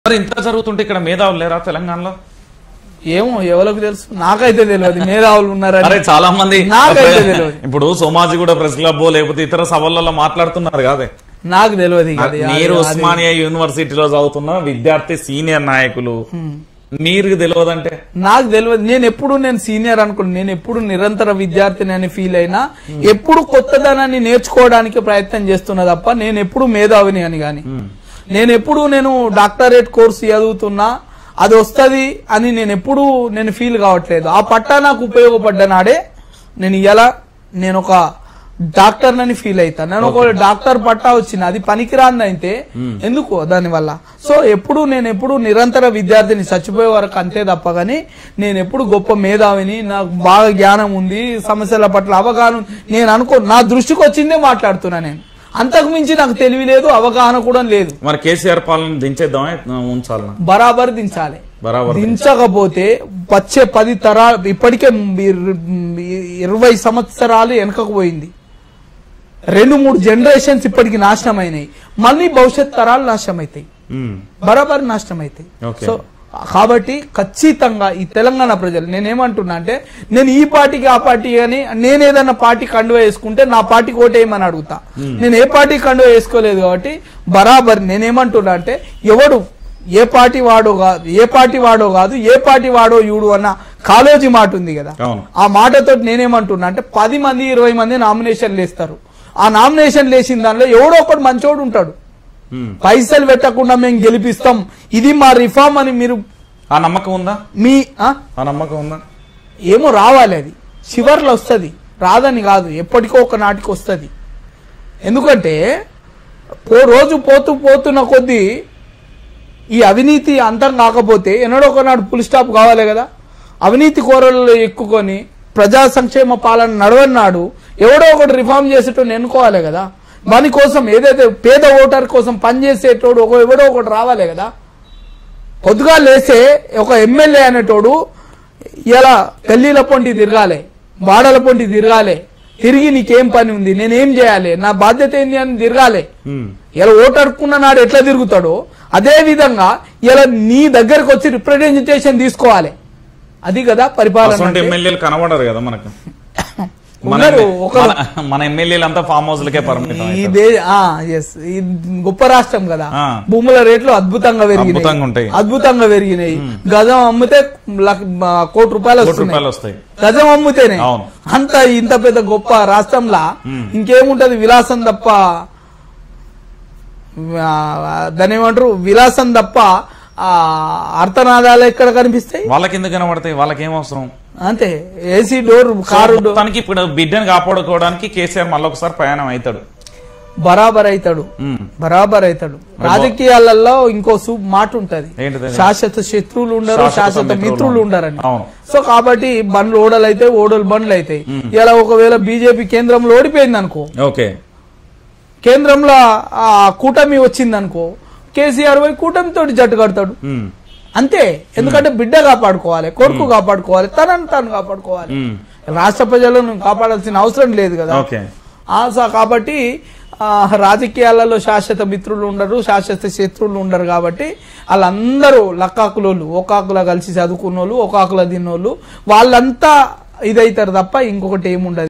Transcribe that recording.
మరి ఇంత జరుగుతుంటే ఇక్కడ మేధావులు లేరా తెలంగాణలో ఏమో ఎవరికి తెలుసు నాకైతే తెలియదు మేధావులు అరే ఉన్నారని చాలా మంది నాకైతే తెలియదు. ఇప్పుడు సోమాజి కూడా ప్రెస్ క్లబ్ లేకపోతే ఇతర సభలలో మాట్లాడుతున్నారు కాదే నాకు తెలియదు ఇక అది. మీరు అది- ఉస్మానియా యూనివర్సిటీలో చదువుతున్న విద్యార్థి సీనియర్ నాయకులు మీరు తెలియదంటే నాకు తెలియదు నేను ఎప్పుడు నేను సీనియర్ అనుకున్నాను నేను ఎప్పుడు నిరంతర విద్యార్థిని అని ఫీల్ అయినా ఎప్పుడు కొత్తదనాన్ని నేర్చుకోవడానికి ప్రయత్నం చేస్తున్నా తప్ప నేను ఎప్పుడు మేధావిని అని గాని నేను ఎప్పుడు నేను డాక్టరేట్ కోర్సు చదువుతున్నా అది వస్తది అని నేను ఎప్పుడు నేను ఫీల్ కావట్లేదు ఆ పట్టా నాకు ఉపయోగపడ్డ నాడే నేను ఇలా నేను ఒక డాక్టర్ అని ఫీల్ అవుతా నేను ఒక డాక్టర్ పట్టా వచ్చిన అది పనికిరాంది అయితే ఎందుకు దాని వల్ల సో ఎప్పుడు నేను ఎప్పుడు నిరంతర విద్యార్థిని చచ్చిపోయే వరకు అంతే తప్ప గానీ నేను ఎప్పుడు గొప్ప మేధావిని నాకు బాగా జ్ఞానం ఉంది సమస్యల పట్ల అవగాహన ఉంది. నేను అనుకో నా దృష్టికి వచ్చిందే మాట్లాడుతున్నా నేను అంతకు మించి నాకు తెలివి లేదు అవగాహన కూడా లేదు మరి కేసీఆర్ పాలన దించేద్దామా ఉంచాలనా బరాబర్ దించాలి బరాబర్ దించకపోతే వచ్చే పది తరాలు ఇప్పటికే ఇర్- ఇరవై సంవత్సరాలు వెనకకు పోయింది రెండు మూడు జనరేషన్స్ ఇప్పటికి నాశనం అయినాయి మళ్ళీ భవిష్యత్ తరాలు నాశనం అవుతాయి ఉమ్. బరాబర్ నాశనం అవుతాయి Okay. సో కాబట్టి ఖచ్చితంగా ఈ తెలంగాణ ప్రజలు నేనేమంటున్నా అంటే నేను ఈ పార్టీకి ఆ పార్టీ అని నేను ఏదైనా పార్టీ కండువ వేసుకుంటే నా పార్టీకి ఓటేయమని అడుగుతా నేను ఏ పార్టీ కండువ వేసుకోలేదు కాబట్టి బరాబర్ నేనేమంటున్నా అంటే ఎవడు ఏ పార్టీ వాడో కాదు ఏ పార్టీ వాడో కాదు ఏ పార్టీ వాడో యూడు అన్న కాలోజీ మాట ఉంది కదా అవును ఆ మాటతో నేనేమంటున్నా అంటే పది మంది ఇరవై మంది నామినేషన్లు వేస్తారు ఆ నామినేషన్ వేసిన దానిలో ఎవడో ఒకడు మంచోడు ఉంటాడు ఉమ్. పైసలు పెట్టకుండా మేము గెలిపిస్తాం ఇది మా రిఫార్మ్ అని మీరు ఆ నమ్మకం ఉందా మీ ఆ? ఆ నమ్మకం ఉందా ఏమో రావాలి అది చివర్లో వస్తుంది రాదని కాదు ఎప్పటికో ఒక నాటికి వస్తుంది ఎందుకంటే పో రోజు పోతూ పోతున్న కొద్దీ ఈ అవినీతి అంతం కాకపోతే ఎన్నడో ఒకనాడు పుల్ స్టాప్ కావాలి కదా అవినీతి కోరల్లో ఎక్కుకొని ప్రజా సంక్షేమ పాలన నడవన్నాడు ఎవడో ఒకటి రిఫార్మ్ చేసేటోడు ఎన్నుకోవాలి కదా దాని కోసం ఏదైతే పేద ఓటర్ కోసం పనిచేసేటోడు ఒక ఎవడో ఒకటి రావాలి కదా పొద్దుగా లేస్తే ఒక ఎమ్మెల్యే అనేటోడు ఇలా గల్లీల పొంటి తిరగాలి వాడల పొంటి తిరగాలి తిరిగి నీకేం పని ఉంది నేనేం చేయాలి నా బాధ్యత ఏంది అని తిరగాలి ఉమ్. ఇలా ఓటు అడుక్కున్న నాడు ఎట్లా తిరుగుతాడో అదే విధంగా ఇలా నీ దగ్గరకు వచ్చి రిప్రజెంటేషన్ తీసుకోవాలి అది కదా పరిపాలన అసలు అంటే. ఎమ్మెల్యేలు కనబడరు కదా మనకు మన ఉన్నారు ఒక మన- మన ఎమ్మెల్యేలు అంతా ఫామ్ హౌస్ లకే పరిమితం ఈ అవుతారు. దే ఎస్ ఈ గొప్ప రాష్ట్రం కదా ఆ. భూముల రేట్లు అద్భుతంగా పెరిగినాయి అద్భుతంగా ఉంటాయి. అద్భుతంగా పెరిగినాయి గజం అమ్మితే లక్- ఆ, కోటి రూపాయలు కోటి వస్తున్నాయి రూపాయలు వస్తాయి గజం అమ్ముతేనే అవును. అంత ఇంత పెద్ద గొప్ప రాష్ట్రంలా ఇంకేముంటది విలాసం తప్ప ఆ, దాని ఏమంటారు విలాసం తప్ప ఆ అర్థనాదాలు ఎక్కడ కనిపిస్తాయి వాళ్ళకి ఎందుకు కనబడతాయి వాళ్ళకి ఏం అవసరం అంతే ఏసీ డోర్ కారు డోర్ మొత్తానికి ఇప్పుడు బిడ్డను కాపాడుకోవడానికి కేసీఆర్ మళ్ళీ ఒకసారి ప్రయాణం అవుతాడు బరాబర్ అవుతాడు ఉమ్. బరాబర్ అవుతాడు రాజకీయాలలో ఇంకో సూ మాట ఉంటది ఏంటిది? శాశ్వత శత్రువులు ఉండరు శాశ్వత శాశ్వత మిత్రులు మిత్రులు ఉండరని అవును. సో కాబట్టి బండ్లు ఓడలు అయితే ఓడలు బండ్లు అవుతాయి ఇలా ఒకవేళ బీజేపీ కేంద్రంలో ఓడిపోయింది అనుకో ఓకే కేంద్రంలో ఆ కూటమి వచ్చింది అనుకో కేసీఆర్ పోయి కూటమితో జట్టు కడతాడు ఉమ్. అంతే ఎందుకంటే బిడ్డ కాపాడుకోవాలి కొడుకు కాపాడుకోవాలి తనని తాను కాపాడుకోవాలి ఉమ్. రాష్ట్ర ప్రజలను కాపాడాల్సిన అవసరం లేదు కదా ఓకే ఆ స- కాబట్టి ఆ, రాజకీయాలలో శాశ్వత మిత్రులు ఉండరు శాశ్వత శత్రువులు ఉండరు కాబట్టి వాళ్ళందరూ లక్కాకులోళ్ళు ఒకాకులా కలిసి చదువుకున్నోళ్ళు ఒకాకుల తిన్నోళ్ళు వాళ్ళంతా ఇదైతారు తప్ప ఇంకొకటి ఏముండదు